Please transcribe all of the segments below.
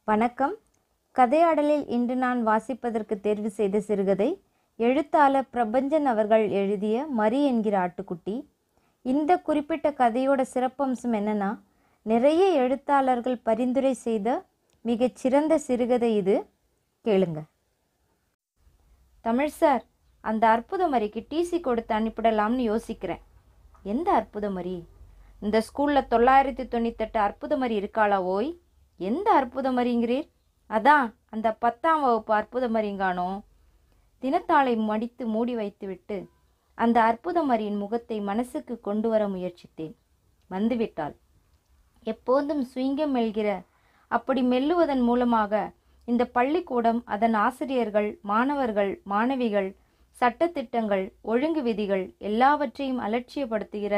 வணக்கம் கதையாடலில் இன்று நான் வாசிப்பதற்கு தேர்வு செய்த சிறுகதை எழுத்தாளர் பிரபஞ்சன் அவர்கள் எழுதிய மரி என்கிற ஆட்டுக்குட்டி இந்த குறிப்பிட்ட கதையோட சிறப்பம்சம் என்னன்னா நிறைய எழுத்தாளர்கள் பரிந்துரை செய்த மிகச் சிறந்த சிறுகதை இது கேளுங்க தமிழ் சார் அந்த அற்புத மரிக்கு டிசி கொடுத்து அனுப்பிடலாம்னு யோசிக்கிறேன் எந்த அற்புத மரி இந்த ஸ்கூலில் தொள்ளாயிரத்தி தொண்ணூத்தெட்டு அற்புத மரி இருக்காளா ஓய் எந்த அற்புத மரிங்கிறீர் அதான் அந்த பத்தாம் வகுப்பு அற்புத மரிங்கானோ தினத்தாளை மடித்து மூடி வைத்துவிட்டு அந்த அற்புத மரியின் முகத்தை மனசுக்கு கொண்டு வர முயற்சித்தேன் வந்துவிட்டாள் எப்போதும் சுயங்கம் மெல்கிற அப்படி மெல்லுவதன் மூலமாக இந்த பள்ளிக்கூடம் அதன் ஆசிரியர்கள் மாணவர்கள் மாணவிகள் சட்டத்திட்டங்கள் ஒழுங்கு விதிகள் எல்லாவற்றையும் அலட்சியப்படுத்துகிற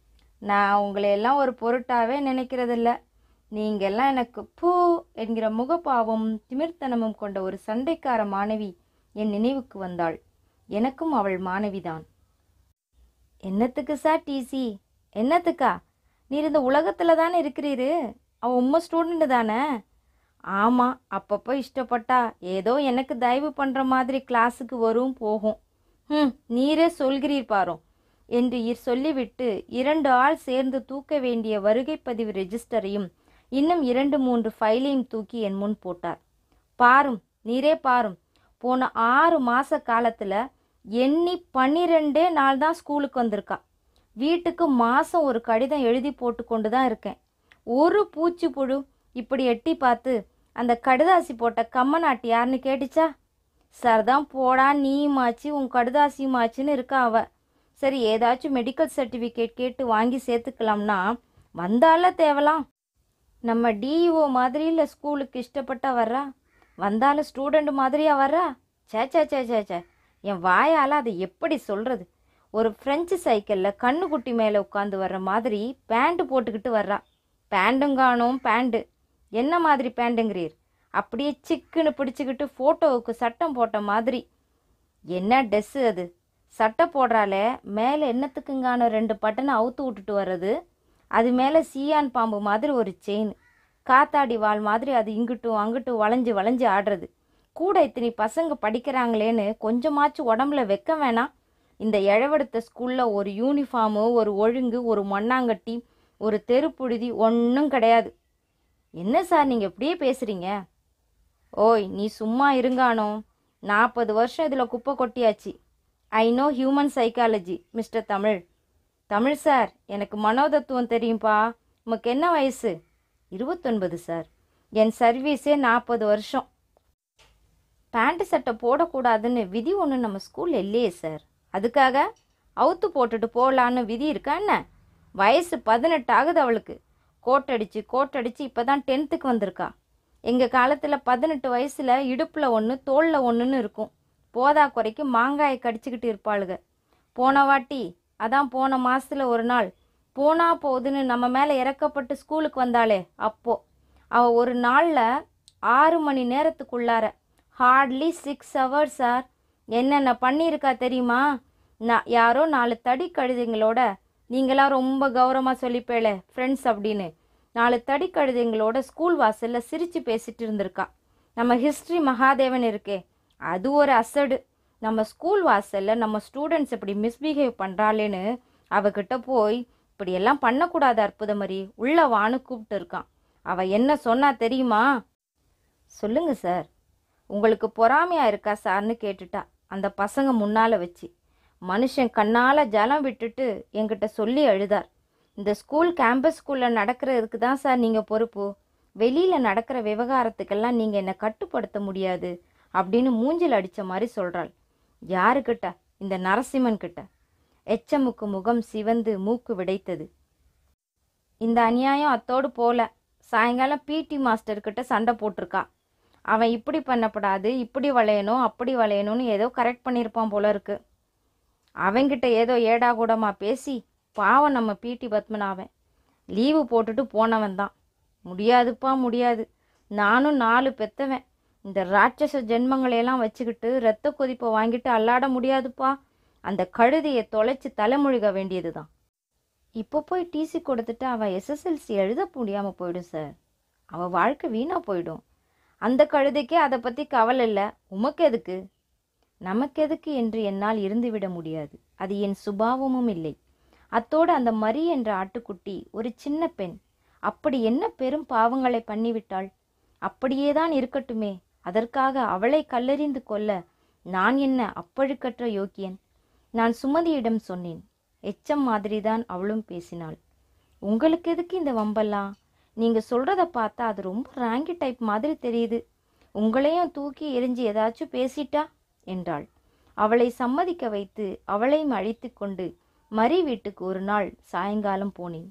நான் உங்களை எல்லாம் ஒரு பொருட்டாவே நினைக்கிறதில்ல நீங்கெல்லாம் எனக்கு பூ என்கிற முகப்பாவும் திமிர்த்தனமும் கொண்ட ஒரு சண்டைக்கார மாணவி என் நினைவுக்கு வந்தாள் எனக்கும் அவள் மாணவிதான் என்னத்துக்கு சார் டிசி என்னத்துக்கா நீர் இந்த உலகத்தில் தானே இருக்கிறீரு அவன் உம்ம ஸ்டூடெண்ட் தானே ஆமாம் அப்பப்போ இஷ்டப்பட்டா ஏதோ எனக்கு தயவு பண்ணுற மாதிரி கிளாஸுக்கு வரும் போகும் ம் நீரே சொல்கிறீர் பாரும் என்று இர் சொல்லிவிட்டு இரண்டு ஆள் சேர்ந்து தூக்க வேண்டிய வருகை பதிவு ரெஜிஸ்டரையும் இன்னும் இரண்டு மூன்று ஃபைலையும் தூக்கி என் முன் போட்டார் பாரும் நீரே பாரும் போன ஆறு மாச காலத்தில் எண்ணி பன்னிரெண்டே நாள் தான் ஸ்கூலுக்கு வந்திருக்கா வீட்டுக்கு மாதம் ஒரு கடிதம் எழுதி போட்டு கொண்டு தான் இருக்கேன் ஒரு பூச்சி புழு இப்படி எட்டி பார்த்து அந்த கடுதாசி போட்ட கம்மநாட்டி யாருன்னு கேட்டுச்சா சார் தான் போடா நீயுமாச்சு உன் கடுதாசியுமாச்சுன்னு இருக்கா அவ சரி ஏதாச்சும் மெடிக்கல் சர்டிஃபிகேட் கேட்டு வாங்கி சேர்த்துக்கலாம்னா வந்தால தேவலாம் நம்ம டிஇஓ மாதிரி இல்லை ஸ்கூலுக்கு இஷ்டப்பட்டா வர்றா வந்தால ஸ்டூடெண்ட் மாதிரியா வர்றா சே சே சே சே சே என் வாயால் அதை எப்படி சொல்கிறது ஒரு ஃப்ரெஞ்சு சைக்கிளில் கண்ணுக்குட்டி மேலே உட்காந்து வர்ற மாதிரி பேண்ட்டு போட்டுக்கிட்டு வர்றா பேண்டும் காணும் பேண்ட்டு என்ன மாதிரி பேண்டுங்கிறீர் அப்படியே சிக்குன்னு பிடிச்சிக்கிட்டு ஃபோட்டோவுக்கு சட்டம் போட்ட மாதிரி என்ன ட்ரெஸ்ஸு அது சட்டை போடுறாலே மேலே என்னத்துக்குங்கான ரெண்டு பட்டனை அவுத்து விட்டுட்டு வர்றது அது மேலே சீயான் பாம்பு மாதிரி ஒரு செயின் காத்தாடி வால் மாதிரி அது இங்கிட்டும் அங்கிட்டும் வளைஞ்சு வளைஞ்சு ஆடுறது கூட இத்தனை பசங்க படிக்கிறாங்களேன்னு கொஞ்சமாச்சும் உடம்புல வைக்க வேணாம் இந்த இழவெடுத்த ஸ்கூலில் ஒரு யூனிஃபார்மு ஒரு ஒழுங்கு ஒரு மண்ணாங்கட்டி ஒரு தெருப்புழுதி ஒன்றும் கிடையாது என்ன சார் நீங்கள் இப்படியே பேசுகிறீங்க ஓய் நீ சும்மா இருங்கானோ நாற்பது வருஷம் இதில் குப்பை கொட்டியாச்சு I know human psychology mister Tamil Tamil sir எனக்கு மனோதத்துவம் தெரியும்பா உமக்கு என்ன வயசு இருபத்தொன்பது சார் என் சர்வீஸே நாற்பது வருஷம் பேண்ட் சட்டை போடக்கூடாதுன்னு விதி ஒன்று நம்ம ஸ்கூலில் இல்லையே சார் அதுக்காக அவுத்து போட்டுட்டு போகலான்னு விதி இருக்கா என்ன வயசு பதினெட்டு ஆகுது அவளுக்கு கோட்டடிச்சு கோட்டடிச்சு இப்போ தான் டென்த்துக்கு வந்திருக்கா எங்கள் காலத்தில் பதினெட்டு வயசில் இடுப்பில் ஒன்று தோளில் ஒன்றுன்னு இருக்கும் போதா குறைக்கு மாங்காயை கடிச்சிக்கிட்டு இருப்பாளுக போன வாட்டி அதான் போன மாசத்துல ஒரு நாள் போனா போகுதுன்னு நம்ம மேலே இறக்கப்பட்டு ஸ்கூலுக்கு வந்தாளே அப்போ அவள் ஒரு நாளில் ஆறு மணி நேரத்துக்குள்ளார ஹார்ட்லி சிக்ஸ் ஹவர்ஸ் சார் என்னென்ன பண்ணியிருக்கா தெரியுமா நான் யாரோ நாலு தடி கழுதைங்களோட நீங்களாம் ரொம்ப கௌரவமாக சொல்லிப்பேளே ஃப்ரெண்ட்ஸ் அப்படின்னு நாலு தடி கழுதைங்களோட ஸ்கூல் வாசலில் சிரித்து பேசிட்டு இருந்திருக்கா நம்ம ஹிஸ்ட்ரி மகாதேவன் இருக்கே அது ஒரு அசடு நம்ம ஸ்கூல் வாசலில் நம்ம ஸ்டூடெண்ட்ஸ் இப்படி மிஸ்பிஹேவ் பண்ணுறாளேன்னு அவகிட்ட போய் இப்படியெல்லாம் பண்ணக்கூடாது அற்புதமரி உள்ள வான்னு கூப்பிட்டு இருக்கான் அவள் என்ன சொன்னா தெரியுமா சொல்லுங்க சார் உங்களுக்கு பொறாமையா இருக்கா சார்னு கேட்டுட்டா அந்த பசங்க முன்னால் வச்சு மனுஷன் கண்ணால் ஜலம் விட்டுட்டு என்கிட்ட சொல்லி அழுதார் இந்த ஸ்கூல் கேம்பஸ் ஸ்கூலில் நடக்கிறதுக்கு தான் சார் நீங்கள் பொறுப்பு வெளியில் நடக்கிற விவகாரத்துக்கெல்லாம் நீங்கள் என்னை கட்டுப்படுத்த முடியாது அப்படின்னு மூஞ்சில் அடித்த மாதிரி சொல்கிறாள் யாருக்கிட்ட இந்த நரசிம்மன் கிட்ட எச்சமுக்கு முகம் சிவந்து மூக்கு விடைத்தது இந்த அநியாயம் அத்தோடு போல சாயங்காலம் பிடி மாஸ்டர்கிட்ட சண்டை போட்டிருக்கா அவன் இப்படி பண்ணப்படாது இப்படி வளையணும் அப்படி வளையணும்னு ஏதோ கரெக்ட் பண்ணியிருப்பான் போல இருக்கு அவங்கிட்ட ஏதோ ஏடா கூடமா பேசி பாவம் நம்ம பிடி பத்மநாபன் லீவு போட்டுட்டு போனவன் தான் முடியாதுப்பா முடியாது நானும் நாலு பெத்தவன் இந்த ராட்சச ஜென்மங்களையெல்லாம் வச்சுக்கிட்டு ரத்த கொதிப்பை வாங்கிட்டு அல்லாட முடியாதுப்பா அந்த கழுதையை தொலைச்சி தலைமுழுக வேண்டியது தான் இப்போ போய் டிசி கொடுத்துட்டு அவள் எஸ்எஸ்எல்சி எழுத முடியாமல் போயிடும் சார் அவள் வாழ்க்கை வீணாக போயிடும் அந்த கழுதைக்கே அதை பற்றி கவலை இல்லை உமக்கு எதுக்கு நமக்கெதுக்கு என்று என்னால் இருந்துவிட முடியாது அது என் சுபாவமும் இல்லை அத்தோடு அந்த மரி என்ற ஆட்டுக்குட்டி ஒரு சின்ன பெண் அப்படி என்ன பெரும் பாவங்களை பண்ணிவிட்டாள் அப்படியேதான் இருக்கட்டுமே அதற்காக அவளை கல்லெறிந்து கொல்ல நான் என்ன அப்பழுக்கற்ற யோக்கியன் நான் சுமதியிடம் சொன்னேன் எச்சம் மாதிரிதான் அவளும் பேசினாள் உங்களுக்கு எதுக்கு இந்த வம்பெல்லாம் நீங்க சொல்றத பார்த்தா அது ரொம்ப ராங்கி டைப் மாதிரி தெரியுது உங்களையும் தூக்கி எரிஞ்சு ஏதாச்சும் பேசிட்டா என்றாள் அவளை சம்மதிக்க வைத்து அவளையும் அழைத்து கொண்டு மரி வீட்டுக்கு ஒரு நாள் சாயங்காலம் போனேன்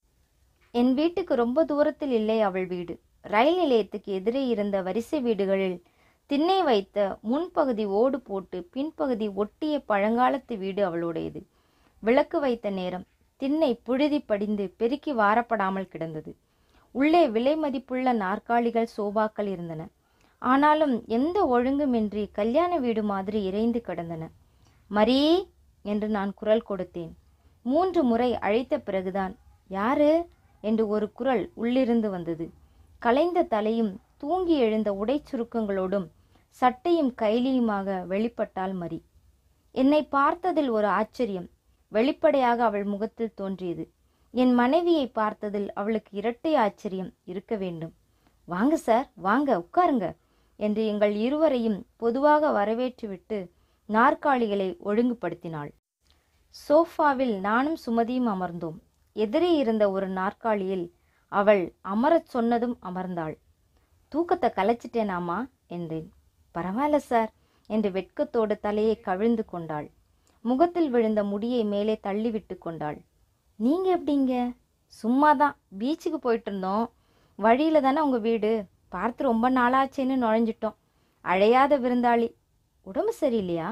என் வீட்டுக்கு ரொம்ப தூரத்தில் இல்லை அவள் வீடு ரயில் நிலையத்துக்கு எதிரே இருந்த வரிசை வீடுகளில் திண்ணை வைத்த முன்பகுதி ஓடு போட்டு பின்பகுதி ஒட்டிய பழங்காலத்து வீடு அவளுடையது விளக்கு வைத்த நேரம் திண்ணை புழுதி படிந்து பெருக்கி வாரப்படாமல் கிடந்தது உள்ளே விலை மதிப்புள்ள நாற்காலிகள் சோபாக்கள் இருந்தன ஆனாலும் எந்த ஒழுங்குமின்றி கல்யாண வீடு மாதிரி இறைந்து கிடந்தன மரி என்று நான் குரல் கொடுத்தேன் மூன்று முறை அழைத்த பிறகுதான் யாரு என்று ஒரு குரல் உள்ளிருந்து வந்தது கலைந்த தலையும் தூங்கி எழுந்த உடைச் சுருக்கங்களோடும் சட்டையும் கைலியுமாக வெளிப்பட்டாள் மரி என்னை பார்த்ததில் ஒரு ஆச்சரியம் வெளிப்படையாக அவள் முகத்தில் தோன்றியது என் மனைவியை பார்த்ததில் அவளுக்கு இரட்டை ஆச்சரியம் இருக்க வேண்டும் வாங்க சார் வாங்க உட்காருங்க என்று எங்கள் இருவரையும் பொதுவாக வரவேற்றுவிட்டு நாற்காலிகளை ஒழுங்குபடுத்தினாள் சோஃபாவில் நானும் சுமதியும் அமர்ந்தோம் எதிரே இருந்த ஒரு நாற்காலியில் அவள் அமரச் சொன்னதும் அமர்ந்தாள் தூக்கத்தை கலைச்சிட்டேனாமா என்றேன் பரவாயில்ல சார் என்று வெட்கத்தோடு தலையை கவிழ்ந்து கொண்டாள் முகத்தில் விழுந்த முடியை மேலே தள்ளிவிட்டு கொண்டாள் நீங்க எப்படிங்க சும்மா தான் பீச்சுக்கு போயிட்டு இருந்தோம் வழியில தானே உங்க வீடு பார்த்து ரொம்ப நாளாச்சேன்னு நுழைஞ்சிட்டோம் அழையாத விருந்தாளி உடம்பு சரியில்லையா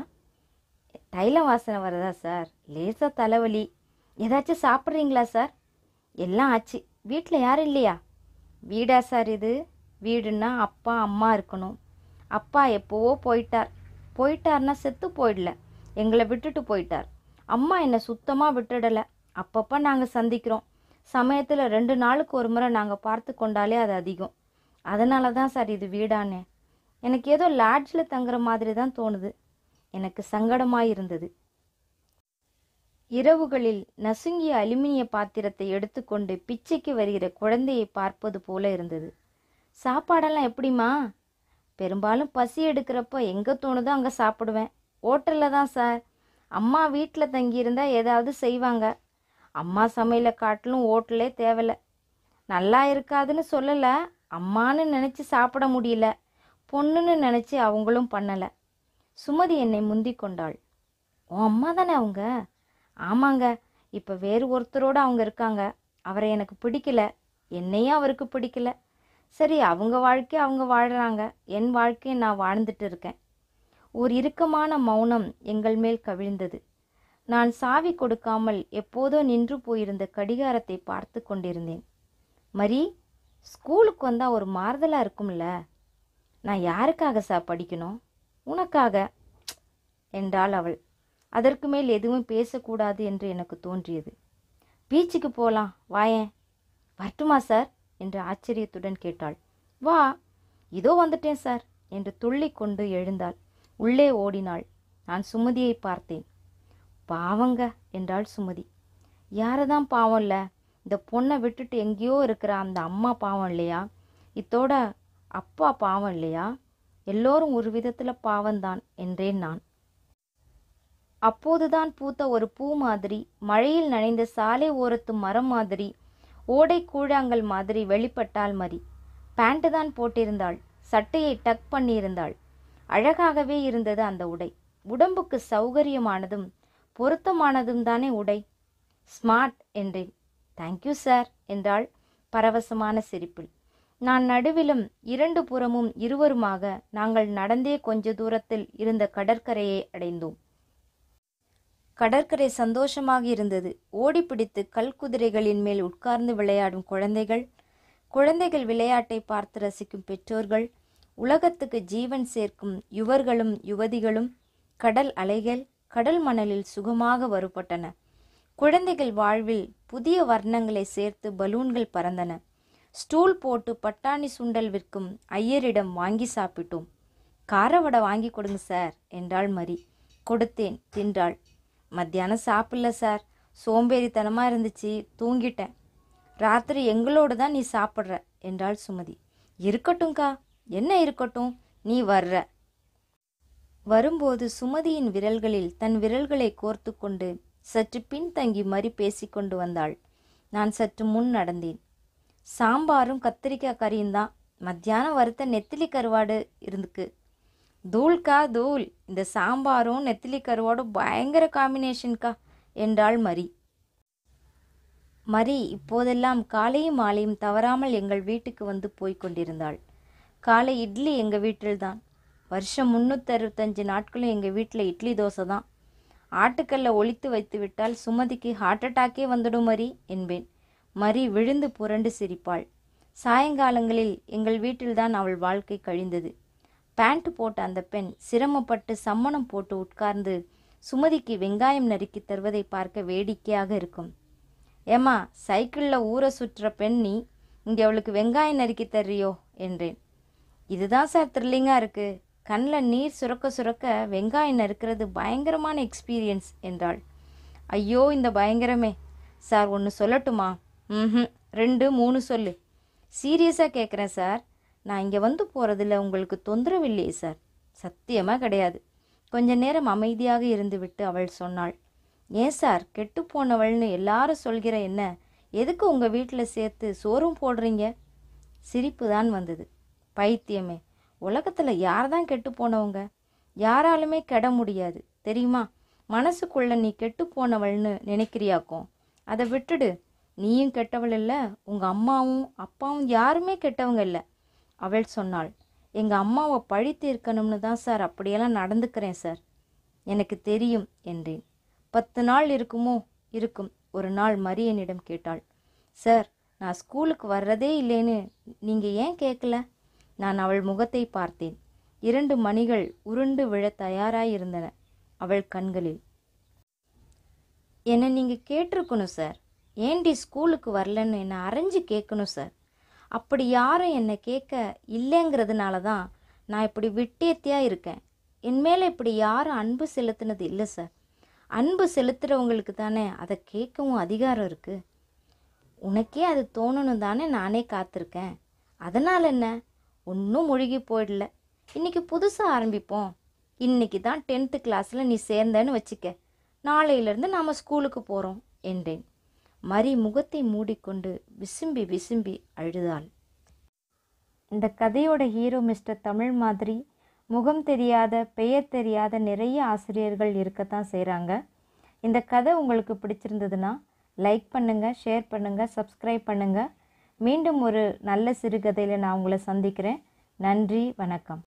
தைலம் வாசனை வருதா சார் லேசா தலைவலி ஏதாச்சும் சாப்பிட்றீங்களா சார் எல்லாம் ஆச்சு வீட்டில் யாரும் இல்லையா வீடா சார் இது வீடுன்னா அப்பா அம்மா இருக்கணும் அப்பா எப்போவோ போயிட்டார் போயிட்டார்னா செத்து போயிடல எங்களை விட்டுட்டு போயிட்டார் அம்மா என்னை சுத்தமாக விட்டுடலை அப்பப்போ நாங்கள் சந்திக்கிறோம் சமயத்தில் ரெண்டு நாளுக்கு ஒரு முறை நாங்கள் பார்த்து கொண்டாலே அது அதிகம் அதனால தான் சார் இது வீடானே எனக்கு ஏதோ லாட்ஜில் தங்குற மாதிரி தான் தோணுது எனக்கு சங்கடமாக இருந்தது இரவுகளில் நசுங்கிய அலுமினிய பாத்திரத்தை எடுத்துக்கொண்டு பிச்சைக்கு வருகிற குழந்தையை பார்ப்பது போல இருந்தது சாப்பாடெல்லாம் எப்படிம்மா பெரும்பாலும் பசி எடுக்கிறப்போ எங்கே தோணுதோ அங்கே சாப்பிடுவேன் ஹோட்டலில் தான் சார் அம்மா வீட்டில் தங்கியிருந்தா ஏதாவது செய்வாங்க அம்மா சமையலை காட்டிலும் ஹோட்டலே தேவையில்ல நல்லா இருக்காதுன்னு சொல்லலை அம்மான்னு நினச்சி சாப்பிட முடியல பொண்ணுன்னு நினச்சி அவங்களும் பண்ணலை சுமதி என்னை முந்தி கொண்டாள் உன் அம்மா தானே அவங்க ஆமாங்க இப்போ வேறு ஒருத்தரோடு அவங்க இருக்காங்க அவரை எனக்கு பிடிக்கல என்னையும் அவருக்கு பிடிக்கல சரி அவங்க வாழ்க்கை அவங்க வாழ்கிறாங்க என் வாழ்க்கையை நான் வாழ்ந்துட்டு இருக்கேன் ஒரு இறுக்கமான மௌனம் எங்கள் மேல் கவிழ்ந்தது நான் சாவி கொடுக்காமல் எப்போதோ நின்று போயிருந்த கடிகாரத்தை பார்த்து கொண்டிருந்தேன் மரி ஸ்கூலுக்கு வந்தால் ஒரு மாறுதலாக இருக்கும்ல நான் யாருக்காக சார் படிக்கணும் உனக்காக என்றாள் அவள் அதற்கு மேல் எதுவும் பேசக்கூடாது என்று எனக்கு தோன்றியது பீச்சுக்கு போகலாம் வாயேன் வரட்டுமா சார் என்று ஆச்சரியத்துடன் கேட்டாள் வா இதோ வந்துட்டேன் சார் என்று துள்ளிக் கொண்டு எழுந்தாள் உள்ளே ஓடினாள் நான் சுமதியை பார்த்தேன் பாவங்க என்றாள் சுமதி யாரதான் பாவம் இல்லை இந்த பொண்ணை விட்டுட்டு எங்கேயோ இருக்கிற அந்த அம்மா பாவம் இல்லையா இத்தோட அப்பா பாவம் இல்லையா எல்லோரும் ஒரு விதத்தில் பாவம்தான் என்றேன் நான் அப்போதுதான் பூத்த ஒரு பூ மாதிரி மழையில் நனைந்த சாலை ஓரத்து மரம் மாதிரி ஓடை கூழாங்கல் மாதிரி வெளிப்பட்டாள் மரி பேண்ட்டு தான் போட்டிருந்தாள் சட்டையை டக் பண்ணியிருந்தாள் அழகாகவே இருந்தது அந்த உடை உடம்புக்கு சௌகரியமானதும் பொருத்தமானதும் தானே உடை ஸ்மார்ட் என்றேன் தேங்க்யூ சார் என்றாள் பரவசமான சிரிப்பில் நான் நடுவிலும் இரண்டு புறமும் இருவருமாக நாங்கள் நடந்தே கொஞ்ச தூரத்தில் இருந்த கடற்கரையை அடைந்தோம் கடற்கரை சந்தோஷமாக இருந்தது ஓடிப்பிடித்து கல்குதிரைகளின் மேல் உட்கார்ந்து விளையாடும் குழந்தைகள் குழந்தைகள் விளையாட்டை பார்த்து ரசிக்கும் பெற்றோர்கள் உலகத்துக்கு ஜீவன் சேர்க்கும் யுவர்களும் யுவதிகளும் கடல் அலைகள் கடல் மணலில் சுகமாக வருபட்டன குழந்தைகள் வாழ்வில் புதிய வர்ணங்களை சேர்த்து பலூன்கள் பறந்தன ஸ்டூல் போட்டு பட்டாணி சுண்டல் விற்கும் ஐயரிடம் வாங்கி சாப்பிட்டோம் காரவடை வாங்கி கொடுங்க சார் என்றாள் மரி கொடுத்தேன் தின்றாள் மத்தியானம் சாப்பிடல சார் சோம்பேறித்தனமாக இருந்துச்சு தூங்கிட்டேன் ராத்திரி எங்களோடு தான் நீ சாப்பிட்ற என்றாள் சுமதி இருக்கட்டும்க்கா என்ன இருக்கட்டும் நீ வர்ற வரும்போது சுமதியின் விரல்களில் தன் விரல்களை கோர்த்து கொண்டு சற்று பின்தங்கி மறி பேசிக்கொண்டு வந்தாள் நான் சற்று முன் நடந்தேன் சாம்பாரும் கத்திரிக்காய் கறியும் தான் மத்தியானம் வறுத்த நெத்திலி கருவாடு இருந்துக்கு தூள்கா தூள் இந்த சாம்பாரும் நெத்திலி கருவாடும் பயங்கர காம்பினேஷன்க்கா என்றாள் மரி மரி இப்போதெல்லாம் காலையும் மாலையும் தவறாமல் எங்கள் வீட்டுக்கு வந்து போய்க் கொண்டிருந்தாள் காலை இட்லி எங்கள் வீட்டில்தான் வருஷம் முந்நூற்றறுபத்தஞ்சு நாட்களும் எங்கள் வீட்டில் இட்லி தோசை தான் ஆட்டுக்கல்ல ஒழித்து வைத்து விட்டால் சுமதிக்கு ஹார்ட் அட்டாக்கே வந்துடும் மரி என்பேன் மரி விழுந்து புரண்டு சிரிப்பாள் சாயங்காலங்களில் எங்கள் வீட்டில்தான் அவள் வாழ்க்கை கழிந்தது பேண்ட் போட்ட அந்த பெண் சிரமப்பட்டு சம்மணம் போட்டு உட்கார்ந்து சுமதிக்கு வெங்காயம் நறுக்கி தருவதை பார்க்க வேடிக்கையாக இருக்கும் ஏம்மா சைக்கிளில் ஊரை சுற்றுற பெண் நீ இங்கே அவளுக்கு வெங்காயம் நறுக்கி தர்றியோ என்றேன் இதுதான் சார் த்ரில்லிங்காக இருக்குது கண்ணில் நீர் சுரக்க சுரக்க வெங்காயம் நறுக்கிறது பயங்கரமான எக்ஸ்பீரியன்ஸ் என்றாள் ஐயோ இந்த பயங்கரமே சார் ஒன்று சொல்லட்டுமா ம் ரெண்டு மூணு சொல்லு சீரியஸாக கேட்குறேன் சார் நான் இங்கே வந்து போகிறதுல உங்களுக்கு தொந்தரவு இல்லையே சார் சத்தியமாக கிடையாது கொஞ்ச நேரம் அமைதியாக இருந்துவிட்டு அவள் சொன்னாள் ஏன் சார் கெட்டு போனவள்னு எல்லாரும் சொல்கிற என்ன எதுக்கு உங்கள் வீட்டில் சேர்த்து சோறும் போடுறீங்க சிரிப்பு தான் வந்தது பைத்தியமே உலகத்தில் யார் தான் கெட்டு போனவங்க யாராலுமே கெட முடியாது தெரியுமா மனசுக்குள்ள நீ கெட்டு போனவள்னு நினைக்கிறியாக்கும் அதை விட்டுடு நீயும் கெட்டவள் இல்லை உங்கள் அம்மாவும் அப்பாவும் யாருமே கெட்டவங்க இல்லை அவள் சொன்னாள் எங்கள் அம்மாவை பழி தீர்க்கணும்னு தான் சார் அப்படியெல்லாம் நடந்துக்கிறேன் சார் எனக்கு தெரியும் என்றேன் பத்து நாள் இருக்குமோ இருக்கும் ஒரு நாள் மரியனிடம் கேட்டாள் சார் நான் ஸ்கூலுக்கு வர்றதே இல்லைன்னு நீங்கள் ஏன் கேட்கல நான் அவள் முகத்தை பார்த்தேன் இரண்டு மணிகள் உருண்டு விழ தயாராயிருந்தன அவள் கண்களில் என்னை நீங்கள் கேட்டிருக்கணும் சார் ஏண்டி ஸ்கூலுக்கு வரலன்னு என்னை அரைஞ்சு கேட்கணும் சார் அப்படி யாரும் என்னை கேட்க இல்லைங்கிறதுனால தான் நான் இப்படி விட்டேத்தியாக இருக்கேன் என் மேலே இப்படி யாரும் அன்பு செலுத்தினது இல்லை சார் அன்பு செலுத்துகிறவங்களுக்கு தானே அதை கேட்கவும் அதிகாரம் இருக்குது உனக்கே அது தோணணும் தானே நானே காத்திருக்கேன் அதனால் என்ன ஒன்றும் முழுகி போயிடல இன்னைக்கு புதுசாக ஆரம்பிப்போம் இன்னைக்கு தான் டென்த்து கிளாஸில் நீ சேர்ந்தேன்னு வச்சுக்க நாளையிலேருந்து நாம் ஸ்கூலுக்கு போகிறோம் என்றேன் மரி முகத்தை மூடிக்கொண்டு விசும்பி விசும்பி அழுதாள் இந்த கதையோட ஹீரோ மிஸ்டர் தமிழ் மாதிரி முகம் தெரியாத பெயர் தெரியாத நிறைய ஆசிரியர்கள் இருக்கத்தான் செய்கிறாங்க இந்த கதை உங்களுக்கு பிடிச்சிருந்ததுன்னா லைக் பண்ணுங்கள் ஷேர் பண்ணுங்கள் சப்ஸ்கிரைப் பண்ணுங்கள் மீண்டும் ஒரு நல்ல சிறுகதையில் நான் உங்களை சந்திக்கிறேன் நன்றி வணக்கம்